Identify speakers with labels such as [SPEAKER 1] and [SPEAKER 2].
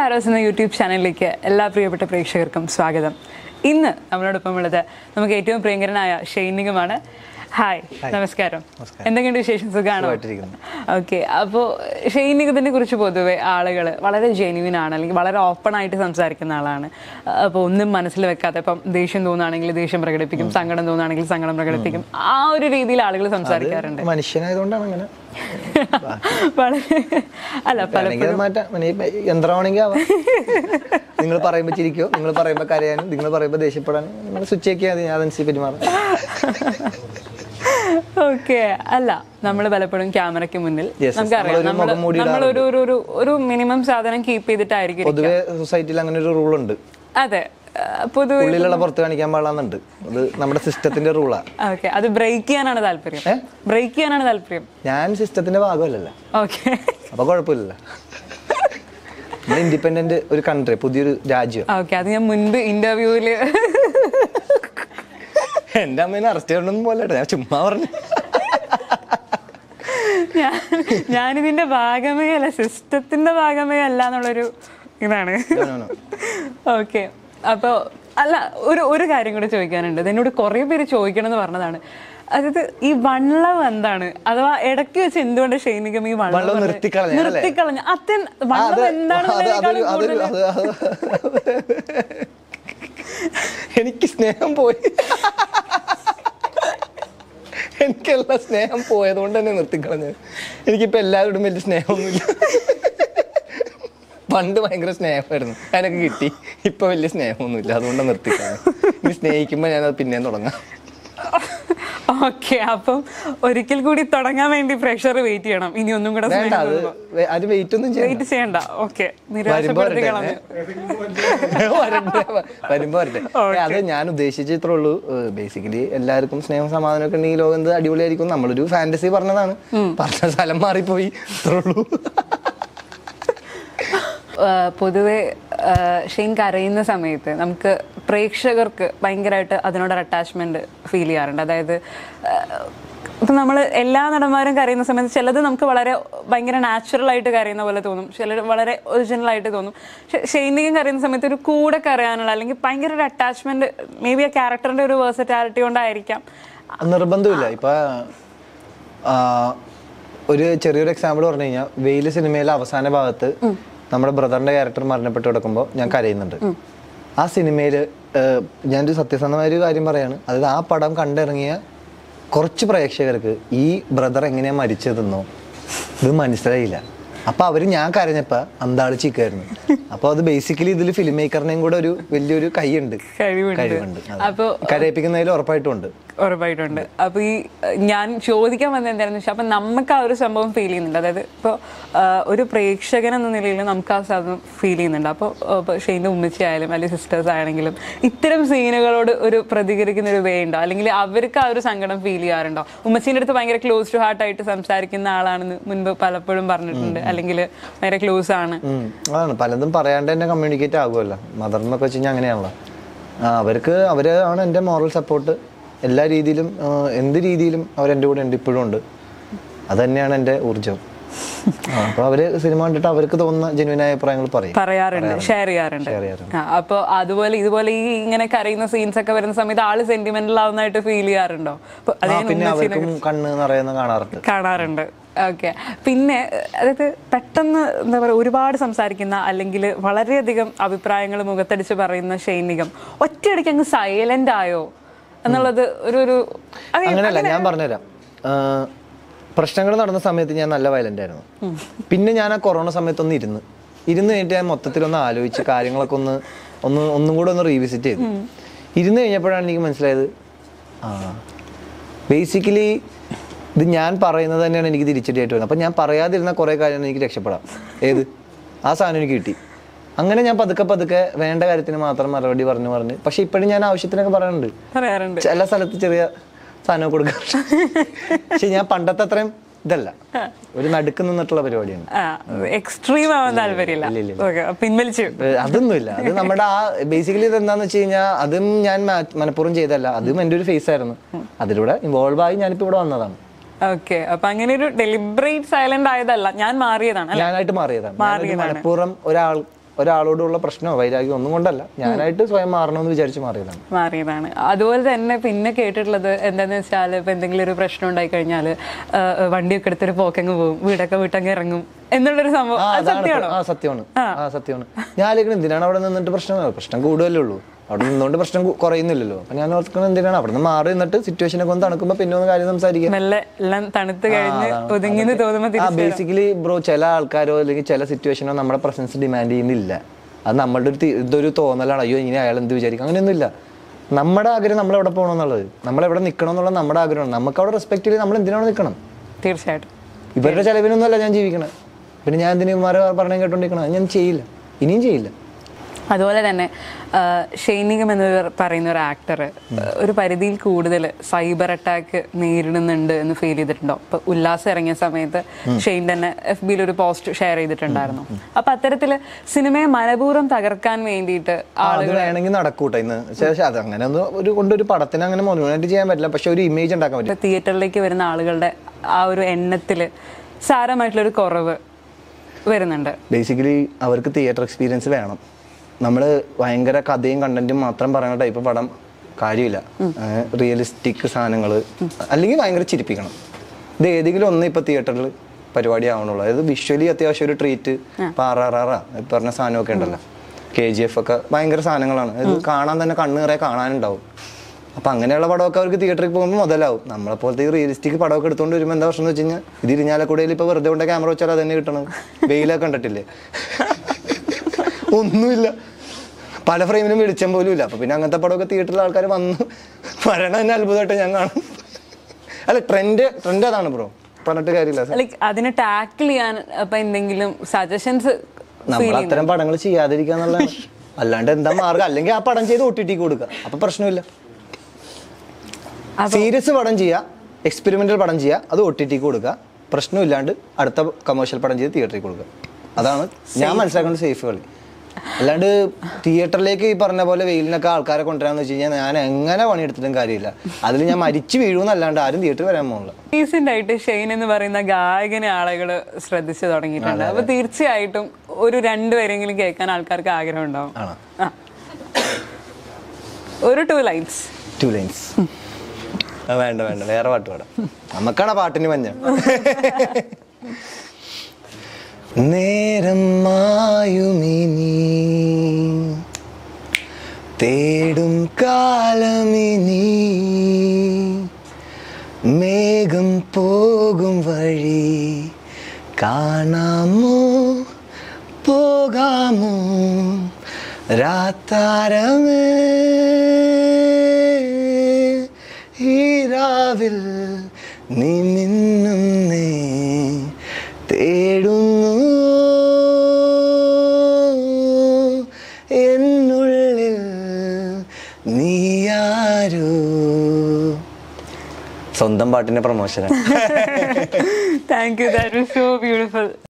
[SPEAKER 1] Arrows എന്ന YouTube ചാനലിലേക്ക് എല്ലാ പ്രിയപ്പെട്ട പ്രേക്ഷകർക്കും സ്വാഗതം ഇന്ന് നമ്മളോടൊപ്പം ഉള്ളത് നമുക്ക് ഏറ്റവും പ്രിയങ്കരനായ ഷൈനികമാണ് ഹായ് നമസ്കാരം എന്തൊക്കെയുണ്ട് വിശേഷം സുഖമാണോ
[SPEAKER 2] സുഖമായിട്ടിരിക്കുന്നു.
[SPEAKER 1] ഓക്കെ അപ്പോൾ ഷൈനികത്തിനെ കുറിച്ച് പൊതുവെ ആളുകൾ വളരെ ജെന്യുവിൻ ആണ് അല്ലെങ്കിൽ വളരെ ഓപ്പൺ ആയിട്ട് സംസാരിക്കുന്ന ആളാണ് അപ്പോൾ ഒന്നും മനസ്സിൽ വെക്കാതെ ഇപ്പം ദേഷ്യം തോന്നുകയാണെങ്കിൽ ദേഷ്യം പ്രകടിപ്പിക്കും സങ്കടം തോന്നുകയാണെങ്കിൽ സങ്കടം പ്രകടിപ്പിക്കും ആ ഒരു രീതിയിൽ ആളുകൾ സംസാരിക്കാറുണ്ട്
[SPEAKER 2] മനുഷ്യനായതുകൊണ്ടാണ് അങ്ങനെ
[SPEAKER 1] വളരെ അല്ല പല
[SPEAKER 2] വേണമെങ്കിൽ അത് മാറ്റാം വേണമെങ്കിൽ ഇപ്പൊ യന്ത്രമാണെങ്കിൽ ആവാം നിങ്ങൾ പറയുമ്പോൾ ചിരിക്കോ നിങ്ങൾ പറയുമ്പോൾ കരയാനും നിങ്ങൾ പറയുമ്പോൾ ദേഷ്യപ്പെടാനും നിങ്ങൾ സ്വിച്ച് ആക്കിയാൽ മതി ഞാൻ അതനുസരിച്ച് പെരുമാറും
[SPEAKER 1] ഓക്കെ അല്ല നമ്മൾ പലപ്പോഴും ക്യാമറയ്ക്ക് മുന്നിൽ
[SPEAKER 2] Yes, yes.
[SPEAKER 1] നമുക്കറിയാം
[SPEAKER 2] നമ്മളൊരു
[SPEAKER 1] നമ്മൾ
[SPEAKER 2] മുഖം മൂടി
[SPEAKER 1] നമ്മളൊരു ഒരു ഒരു ഒരു മിനിമം സാധനം കീപ്പ് ചെയ്തിട്ടായിരിക്കും
[SPEAKER 2] പൊതുവെ സൊസൈറ്റിയിൽ അങ്ങനെ ഒരു റൂൾ ഉണ്ട്
[SPEAKER 1] അതെ ആ, പൊതുവെ
[SPEAKER 2] ഉള്ളിലുള്ള പുറത്ത് കാണിക്കാൻ പാടില്ലെന്നുണ്ട് അത് നമ്മുടെ സിസ്റ്റത്തിന്റെ റൂളാ
[SPEAKER 1] ഓക്കെ അത് ബ്രേക്ക് ചെയ്യാനാണ് താല്പര്യം
[SPEAKER 2] ഏ?
[SPEAKER 1] ബ്രേക്ക് ചെയ്യാനാണ് താല്പര്യം
[SPEAKER 2] ഞാൻ സിസ്റ്റത്തിന്റെ ഭാഗമല്ലല്ലോ
[SPEAKER 1] ഓക്കെ
[SPEAKER 2] അപ്പൊ കുഴപ്പമില്ലല്ലോ നമ്മൾ ഇൻഡിപെൻഡന്റ് ഒരു കൺട്രി പുതിയൊരു രാജ്യം
[SPEAKER 1] ഓക്കെ അത് ഞാൻ മുൻപ് ഇന്റർവ്യൂവില്
[SPEAKER 2] എന്റെ അമ്മേനെ അറസ്റ്റ് ചെയ്യണമെന്നും പോലെ ഞാൻ ചുമ്മാ പറഞ്ഞു
[SPEAKER 1] ഞാൻ ഞാനിതിന്റെ ഭാഗമേ അല്ല സിസ്റ്റത്തിന്റെ ഭാഗമേ അല്ല എന്നുള്ളൊരു ഇതാണ്
[SPEAKER 2] No, no, no.
[SPEAKER 1] ഓക്കെ അപ്പോൾ അല്ല ഒരു ഒരു കാര്യം കൂടെ ചോദിക്കാനുണ്ട് ഇത് എന്നോട് കുറേ പേര് ചോദിക്കണം എന്ന് പറഞ്ഞതാണ് അതായത് ഈ വള്ളം എന്താണ് അഥവാ ഇടയ്ക്ക് വെച്ച് എന്തുകൊണ്ട് ഷൈനികം ഈ വള്ളം
[SPEAKER 2] വള്ളം
[SPEAKER 1] പറഞ്ഞ്
[SPEAKER 2] നിർത്തിക്കളഞ്ഞ അല്ലേ?
[SPEAKER 1] നിർത്തിക്കളഞ്ഞ അത്യൻ
[SPEAKER 2] അത്
[SPEAKER 1] വള്ളം
[SPEAKER 2] അത്
[SPEAKER 1] എന്താണെന്നുള്ളതിനേക്കാളും
[SPEAKER 2] അതൊരു അതൊരു
[SPEAKER 1] കൂടുതൽ
[SPEAKER 2] അത് അത് എനിക്ക് സ്നേഹം പോയി എനിക്കെല്ലാം സ്നേഹം പോയത് കൊണ്ട് തന്നെ നിർത്തിക്കളഞ്ഞത് എനിക്കിപ്പോ എല്ലാവരോടും വലിയ സ്നേഹമൊന്നുമില്ല പണ്ട് ഭയങ്കര സ്നേഹമായിരുന്നു അതിനൊക്കെ കിട്ടി ഇപ്പൊ വലിയ സ്നേഹമൊന്നുമില്ല അതുകൊണ്ട് നിർത്തിക്കളഞ്ഞു ഇനി സ്നേഹിക്കുമ്പോ ഞാനത് പിന്നെയും തുടങ്ങാം
[SPEAKER 1] ഓക്കെ അപ്പം ഒരിക്കൽ കൂടി തുടങ്ങാൻ വേണ്ടി പ്രഷർ വെയിറ്റ് ചെയ്യണം ഇനി ഒന്നും കൂടെ
[SPEAKER 2] വേണ്ട അത് വേ- അത് വെയിറ്റ് ഒന്നും ചെയ്യണ്ട
[SPEAKER 1] വെയിറ്റ് ചെയ്യണ്ട ഓക്കെ
[SPEAKER 2] വരുമ്പോ
[SPEAKER 1] നിരാശപ്പെടുത്തി
[SPEAKER 2] വരട്ടെ.
[SPEAKER 1] കളഞ്ഞു
[SPEAKER 2] വരട്ടെ, വ- വരുമ്പോ വരട്ടെ ഏ, അത് ഞാൻ ഉദ്ദേശിച്ച ഇത്രേ ഉള്ളൂ ബേസിക്കലി എല്ലാവർക്കും സ്നേഹം സമാധാനം ഒക്കെ ഉണ്ടെങ്കിൽ ലോകം എന്ത് അടിപൊളിയായിരിക്കും നമ്മളൊരു ഫാന്റസി പറഞ്ഞതാണ് പറഞ്ഞ സ്ഥലം മാറിപ്പോയി ഇത്രേ ഉള്ളൂ
[SPEAKER 1] ആഹ് പൊതുവെ ആഹ് ഷെയ്ൻ കരയുന്ന സമയത്ത് നമുക്ക് പ്രേക്ഷകർക്ക് ഭയങ്കരമായിട്ട് അതിനോടൊരു അറ്റാച്ച്മെന്റ് ഫീൽ ചെയ്യാറുണ്ട് അതായത് ആഹ് ഇപ്പം നമ്മൾ എല്ലാ നടന്മാരും കരയുന്ന സമയത്ത് ചിലത് നമുക്ക് വളരെ ഭയങ്കര നാച്ചുറൽ ആയിട്ട് കരയുന്ന പോലെ തോന്നും ചിലർ വളരെ ഒറിജിനൽ ആയിട്ട് തോന്നും പക്ഷെ ഷെയ്നികം കരയുന്ന സമയത്ത് ഒരു കൂടെ കരയാനുള്ള അല്ലെങ്കിൽ ഭയങ്കര ഒരു അറ്റാച്ച്മെന്റ് മേ ബി ആ ക്യാരക്ടറിന്റെ ഒരു വേഴ്സറ്റാലിറ്റി കൊണ്ടായിരിക്കാം
[SPEAKER 2] നിർബന്ധമില്ല ഇപ്പൊ ആ, ഒരു ചെറിയൊരു എക്സാമ്പിൾ പറഞ്ഞു കഴിഞ്ഞാൽ വെയില് സിനിമയിലെ അവസാന ഭാഗത്ത് നമ്മുടെ ബ്രദറിന്റെ ക്യാരക്ടർ മരണപ്പെട്ട് കിടക്കുമ്പോൾ ഞാൻ കരയുന്നുണ്ട് ആ സിനിമയില് ഏഹ്, ഞാനൊരു സത്യസന്ധമായ ഒരു കാര്യം പറയാണ് അതായത് ആ പടം കണ്ടിറങ്ങിയ കുറച്ച് പ്രേക്ഷകർക്ക് ഈ ബ്രദർ എങ്ങനെയാ മരിച്ചതെന്നോ ഇത് മനസ്സിലായില്ല അപ്പൊ അവര് ഞാൻ കരഞ്ഞപ്പോ അന്താളിച്ചിരിക്കായിരുന്നു അപ്പൊ അത് ബേസിക്കലി ഇതിൽ ഫിലിം മേക്കറിനെയും കൂടെ ഒരു വലിയൊരു കൈയുണ്ട്
[SPEAKER 1] കഴിവുണ്ട്
[SPEAKER 2] കഴിവുണ്ട് അതെ.
[SPEAKER 1] അപ്പൊ
[SPEAKER 2] കരയിപ്പിക്കുന്നതിൽ ഉറപ്പായിട്ടും ഉണ്ട്
[SPEAKER 1] ഉറപ്പായിട്ടുണ്ട് അപ്പൊ ഈ അഹ് ഞാൻ ചോദിക്കാൻ വന്നത് എന്തായിരുന്നു വെച്ചാൽ അപ്പൊ നമുക്ക് ആ ഒരു സംഭവം ഫീൽ ചെയ്യുന്നുണ്ട് അതായത് ഇപ്പോൾ ഒരു പ്രേക്ഷകൻ എന്ന നിലയിൽ നമുക്ക് ആ സാധനം ഫീൽ ചെയ്യുന്നുണ്ട് അപ്പോൾ ഇപ്പോൾ ഷെയ്ൻ്റെ ഉമ്മച്ചി ആയാലും അല്ലെങ്കിൽ സിസ്റ്റേഴ്സ് ആണെങ്കിലും ഇത്തരം സീനുകളോട് ഒരു പ്രതികരിക്കുന്ന ഒരു വേ ഉണ്ടോ അല്ലെങ്കിൽ അവർക്ക് ആ ഒരു സങ്കടം ഫീൽ ചെയ്യാറുണ്ടോ ഉമ്മച്ചീൻ്റെ അടുത്ത് ഭയങ്കര ക്ലോസ് ടു ഹാർട്ട് ആയിട്ട് സംസാരിക്കുന്ന ആളാണെന്ന് മുൻപ് പലപ്പോഴും പറഞ്ഞിട്ടുണ്ട് അല്ലെങ്കിൽ ഭയങ്കര ക്ലോസ് ആണ്
[SPEAKER 2] ഉം. അതാണ് പലതും പറയാണ്ട് തന്നെ കമ്മ്യൂണിക്കേറ്റ് ആകുമല്ലോ മദർ എന്നൊക്കെ വെച്ച് കഴിഞ്ഞാൽ അങ്ങനെയാണല്ലോ ആ, അവർക്ക് അവര് ആണ് എൻ്റെ മോറൽ സപ്പോർട്ട് എല്ലാ രീതിയിലും ആ, എന്ത് രീതിയിലും അവരെൻ്റെ കൂടെ ഉണ്ട് ഇപ്പോഴും ഉണ്ട് അത് തന്നെയാണ് എൻ്റെ ഊർജം അപ്പോൾ അവര് സിനിമ കണ്ടിട്ട് അവർക്ക് തോന്നുന്ന ജെന്യൂനായ അഭിപ്രായങ്ങൾ പറയും
[SPEAKER 1] പറയാറുണ്ട് ഷെയർ ചെയ്യാറുണ്ട്
[SPEAKER 2] ഷെയർ ചെയ്യാറുണ്ട്
[SPEAKER 1] ആ, അപ്പൊ അതുപോലെ ഇതുപോലെ ഈ ഇങ്ങനെ കരയുന്ന സീൻസ് ഒക്കെ വരുന്ന സമയത്ത് ആള് സെന്റിമെന്റൽ ആവുന്നതായിട്ട് ഫീൽ ചെയ്യാറുണ്ടോ അപ്പൊ അത്
[SPEAKER 2] ആ
[SPEAKER 1] ഞാൻ
[SPEAKER 2] പിന്നെ
[SPEAKER 1] ഉമ്മച്ചീനെ
[SPEAKER 2] അവർക്കും കണ്ണ് നിറയുന്ന കാണാറുണ്ട്
[SPEAKER 1] കാണാറുണ്ട് ഓക്കെ പിന്നെ അതായത് പെട്ടെന്ന് എന്താ പറയുക ഒരുപാട് സംസാരിക്കുന്ന അല്ലെങ്കിൽ വളരെയധികം അഭിപ്രായങ്ങൾ മുഖത്തടിച്ച് പറയുന്ന സൈനികം ഒറ്റയടിക്ക് അങ്ങ് സൈലന്റ് ആയോ എന്നുള്ളത് ഒരു ഒരു അത്
[SPEAKER 2] അങ്ങനെയല്ല ഞാൻ പറഞ്ഞുതരാം പ്രശ്നങ്ങൾ നടന്ന സമയത്ത് ഞാൻ നല്ല വയലന്റ് ആയിരുന്നു പിന്നെ ഞാൻ ആ കൊറോണ സമയത്ത് ഒന്ന് ഇരുന്ന് ഇരുന്ന് കഴിഞ്ഞിട്ട് ഞാൻ മൊത്തത്തിലൊന്ന് ആലോചിച്ച് കാര്യങ്ങളൊക്കെ ഒന്ന് ഒന്ന് ഒന്നും കൂടെ ഒന്ന് റീവിസിറ്റ് ചെയ്തു ഇരുന്ന് കഴിഞ്ഞപ്പോഴാണ് എനിക്ക് മനസ്സിലായത് ആ ബേസിക്കലി ഇത് ഞാൻ പറയുന്നത് തന്നെയാണ് എനിക്ക് തിരിച്ചടിയായിട്ട് വരുന്നത് അപ്പം ഞാൻ പറയാതിരുന്ന കുറേ കാര്യങ്ങൾ എനിക്ക് രക്ഷപ്പെടാം ഏത് ആ സാധനം എനിക്ക് കിട്ടി അങ്ങനെ ഞാൻ പതുക്കെ പതുക്കെ വേണ്ട കാര്യത്തിന് മാത്രം മറുപടി പറഞ്ഞു പറഞ്ഞ് പക്ഷെ ഇപ്പോഴും ഞാൻ ആവശ്യത്തിനൊക്കെ പറയുന്നുണ്ട്
[SPEAKER 1] പറയാറുണ്ട്
[SPEAKER 2] ചില സ്ഥലത്ത് ചെറിയ സാധനം കൊടുക്കാം പക്ഷെ ഞാൻ പണ്ടത്തെ അത്രയും ഇതല്ല ഒരു നടുക്ക് നിന്നിട്ടുള്ള പരിപാടിയാണ്
[SPEAKER 1] ആ എക്സ്ട്രീം ആവാൻ താല്പര്യമില്ല
[SPEAKER 2] ഇല്ല, ഇല്ല,
[SPEAKER 1] ഓക്കെ പിൻവലിച്ചു
[SPEAKER 2] ഏ, അതൊന്നുമില്ല അത് നമ്മുടെ ആ ബേസിക്കലി ഇത് എന്താന്ന് വെച്ച് കഴിഞ്ഞാൽ അതും ഞാൻ മാ- മനഃപൂർവ്വം ചെയ്തല്ല അതും എൻ്റെ ഒരു ഫേസ് ആയിരുന്നു അതിലൂടെ ഇൻവോൾവ് ആയി ഞാനിപ്പോ ഇവിടെ വന്നതാണ്
[SPEAKER 1] ഓക്കെ അപ്പൊ അങ്ങനെ ഒരു ഡെലിബറേറ്റ് സൈലന്റ് ആയതല്ല ഞാൻ മാറിയതാണ് അല്ലെ
[SPEAKER 2] ഞാനായിട്ട് മാറിയതാണ് ഞാനൊരു മനഃപൂർവ്വം ഒരാൾ ഒരാളോടുള്ള പ്രശ്നമോ വൈരാഗ്യമോ ഒന്നും കൊണ്ടല്ല ഞാനായിട്ട് സ്വയം മാറണമെന്ന് വിചാരിച്ച് മാറിയതാണ്
[SPEAKER 1] മാറിയതാണ് അതുപോലെ തന്നെ പിന്നെ കേട്ടിട്ടുള്ളത് എന്താന്ന് വെച്ചാൽ ഇപ്പൊ എന്തെങ്കിലും ഒരു പ്രശ്നം ഉണ്ടായി കഴിഞ്ഞാൽ വണ്ടിയൊക്കെ എടുത്തൊരു പോക്കങ്ങ് പോകും വീടൊക്കെ വിട്ടങ്ങ് ഇറങ്ങും എന്നുള്ളൊരു സംഭവം
[SPEAKER 2] ആ,
[SPEAKER 1] അത്
[SPEAKER 2] അതാണ്
[SPEAKER 1] സത്യമാണോ
[SPEAKER 2] ആ സത്യമാണ് ആ സത്യമാണ് ഞാൻ ആലോചിക്കണം എന്തിനാണ് അവിടെ നിന്നിട്ട് പ്രശ്നം പ്രശ്നം കൂടുതലേ ഉള്ളൂ അവിടെ നിന്നുകൊണ്ട് പ്രശ്നം കു- കുറയുന്നില്ലല്ലോ അപ്പൊ ഞാൻ ഓർക്കുന്നത് എന്തിനാണ് അവിടെ നിന്ന് മാറി നിന്നിട്ട് സിറ്റുവേഷനെ കൊണ്ട് തണുക്കുമ്പോൾ പിന്നെ ഒന്ന് കാര്യം സംസാരിക്കാം
[SPEAKER 1] മെല്ലെ എല്ലാം തണുത്ത് കഴിഞ്ഞ് ഒതുങ്ങിന്ന് തോന്നുമ്പോൾ
[SPEAKER 2] ആ
[SPEAKER 1] തിരിച്ച്
[SPEAKER 2] ബേസിക്കലി ബ്രോ ചില ആൾക്കാരോ അല്ലെങ്കിൽ ചില സിറ്റുവേഷനോ നമ്മുടെ പ്രസൻസ് ഡിമാൻഡ് ചെയ്യുന്നില്ല അത് നമ്മളുടെ ഒരു തി- ഇതൊരു തോന്നലാണ് അയ്യോ ഇനി അയാൾ എന്ത് വിചാരിക്കും അങ്ങനെയൊന്നുമില്ല നമ്മുടെ ആഗ്രഹം നമ്മൾ എവിടെ പോകണം എന്നുള്ളത് നമ്മൾ എവിടെ നിൽക്കണം എന്നുള്ള നമ്മുടെ ആഗ്രഹമാണ് നമുക്ക് അവിടെ റെസ്പെക്ട് ചെയ്ത് നമ്മൾ എന്തിനാണ് നിൽക്കണം
[SPEAKER 1] തീർച്ചയായിട്ടും
[SPEAKER 2] ഇവരുടെ ചെലവിനൊന്നുമല്ല ഞാൻ ജീവിക്കണത് പിന്നെ ഞാൻ എന്തിനു ഇവന്മാരെ പറഞ്ഞ കേട്ടോണ്ടിരിക്കണം അത് ഞാൻ ചെയ്യില്ല ഇനിയും ചെയ്യില്ല
[SPEAKER 1] അതുപോലെ തന്നെ ആ, ഷൈനികം എന്ന് പറയുന്ന ഒരു ആക്ടർ ഒരു പരിധിയിൽ കൂടുതൽ സൈബർ അറ്റാക്ക് നേരിടുന്നുണ്ട് എന്ന് ഫീൽ ചെയ്തിട്ടുണ്ടോ ഇപ്പൊ ഉല്ലാസം ഇറങ്ങിയ സമയത്ത് ഷെയ്ൻ തന്നെ എഫ് ബിയിൽ ഒരു പോസ്റ്റ് ഷെയർ ചെയ്തിട്ടുണ്ടായിരുന്നു അപ്പൊ അത്തരത്തില് സിനിമയെ മനപൂർവ്വം തകർക്കാൻ വേണ്ടിയിട്ട്
[SPEAKER 2] ആ, അത് വേണമെങ്കിൽ നടക്കൂട്ടെ ഇന്ന് പക്ഷേ അത് അങ്ങനെ ഒന്നും ഒരു കൊണ്ടൊരു പടത്തിന് അങ്ങനെ മോണുമായിട്ട് ചെയ്യാൻ പറ്റില്ല പക്ഷെ ഒരു ഇമേജ് ഉണ്ടാക്കാൻ പറ്റും
[SPEAKER 1] ഇപ്പൊ തിയേറ്ററിലേക്ക് വരുന്ന ആളുകളുടെ ആ ഒരു എണ്ണത്തില് സാരമായിട്ടുള്ളൊരു കുറവ് വരുന്നുണ്ട്
[SPEAKER 2] ബേസിക്കലി അവർക്ക് തിയേറ്റർ എക്സ്പീരിയൻസ് വേണം നമ്മൾ ഭയങ്കര കഥയും കണ്ടന്റും മാത്രം പറയുന്ന ടൈപ്പ് പടം കാര്യമില്ല റിയലിസ്റ്റിക് സാധനങ്ങൾ അല്ലെങ്കിൽ ഭയങ്കര ചിരിപ്പിക്കണം ഇത് ഏതെങ്കിലും ഒന്ന് ഇപ്പൊ തിയേറ്ററിൽ പരിപാടി ആവണുള്ളൂ അതായത് വിഷ്വലി അത്യാവശ്യം ഒരു ട്രീറ്റ് ഇപ്പൊ ആർ ആർ ആർ പറഞ്ഞ സാധനമൊക്കെ ഉണ്ടല്ലോ കെ ജി എഫ് ഒക്കെ ഭയങ്കര സാധനങ്ങളാണ് ഇത് കാണാൻ തന്നെ കണ്ണ് നിറയെ കാണാനുണ്ടാവും അപ്പൊ അങ്ങനെയുള്ള പടമൊക്കെ അവർക്ക് തിയേറ്ററിൽ പോകുമ്പോൾ മുതലാവും നമ്മളെ പോലത്തെ ഈ റിയലിസ്റ്റിക് പടമൊക്കെ എടുത്തുകൊണ്ട് വരുമ്പോൾ എന്താ പ്രശ്നം എന്ന് വെച്ച് കഴിഞ്ഞാൽ ഇത് ഇരിഞ്ഞാലക്കൂടയിൽ ഇപ്പൊ വെറുതെ കൊണ്ട് ക്യാമറ വെച്ചാൽ അതന്നെ കിട്ടണം വെയിലൊക്കെ കണ്ടിട്ടില്ലേ ഒന്നുമില്ല പല ഫ്രെയിമിലും വെളിച്ചം പോലും ഇല്ല അപ്പൊ പിന്നെ അങ്ങനത്തെ പടമൊക്കെ തിയേറ്ററിൽ ആൾക്കാർ വന്ന് വരണ തന്നെ അത്ഭുതമായിട്ട് ഞാൻ കാണും അല്ല ട്രെൻഡ് ട്രെൻഡ് അതാണ് ബ്രോ പറഞ്ഞിട്ട് കാര്യമില്ല
[SPEAKER 1] ലൈക്ക് അതിനെ ടാക്കിൾ ചെയ്യാൻ അപ്പൊ എന്തെങ്കിലും സജഷൻസ്
[SPEAKER 2] നമ്മൾ അത്തരം പടങ്ങൾ ചെയ്യാതിരിക്കാന്നുള്ളതാണ് അല്ലാണ്ട് എന്താ മാർഗം അല്ലെങ്കിൽ ആ പടം ചെയ്ത് ഒ ടി ടിക്ക് കൊടുക്കുക അപ്പൊ പ്രശ്നമില്ല സീരിയസ് പടം ചെയ്യുക എക്സ്പെരിമെന്റൽ പടം ചെയ്യുക അത് ഒ ടി ടിക്ക് കൊടുക്കുക പ്രശ്നമില്ലാണ്ട് അടുത്ത കമേഴ്ഷ്യൽ പടം ചെയ്ത് തിയേറ്ററിൽ കൊടുക്കുക അതാണ് ഞാൻ മനസ്സിലാക്കുന്ന സേഫ് കളി അല്ലാണ്ട് തിയേറ്ററിലേക്ക് ഈ പറഞ്ഞ പോലെ വെയിലിനൊക്കെ ആൾക്കാരെ കൊണ്ടുവരാന്ന് വെച്ച് കഴിഞ്ഞാൽ ഞാൻ എങ്ങനെ പണിയെടുത്തിട്ടും കാര്യമില്ല അതിൽ ഞാൻ മരിച്ചു വീഴുമെന്നല്ലാണ്ട് ആരും തിയേറ്ററിൽ വരാൻ പോകുന്നില്ല
[SPEAKER 1] റീസെന്റ് ആയിട്ട് ഷെയ്ൻ എന്ന് പറയുന്ന ഗായകനെ ആളുകൾ ശ്രദ്ധിച്ചു തുടങ്ങിയിട്ടുണ്ട് അപ്പൊ തീർച്ചയായിട്ടും ഒരു രണ്ടുപേരെങ്കിലും കേൾക്കാൻ ആൾക്കാർക്ക് ആഗ്രഹം ഉണ്ടാവും
[SPEAKER 2] ആണോ
[SPEAKER 1] ആ. ഒരു ടു ലൈൻസ്
[SPEAKER 2] ടു ലൈൻസ് വേണ്ട വേണ്ട വേറെ പാട്ട് പാടാം നമുക്കാണ് പാട്ടിന് മഞ്ഞ നേരം മായുമിനി തേടും കാലമിനി മേഘം പോകും വഴി കാണാമോ പോകാമോ രാത്താരമേ ഈരാവിൽ നീ മിന്നുന്നേ തേടുന്നു എന്നുള്ളിൽ നീയാരോ സ്വന്തം പാട്ടിന്റെ പ്രൊമോഷനാണ്
[SPEAKER 1] thank you that was so beautiful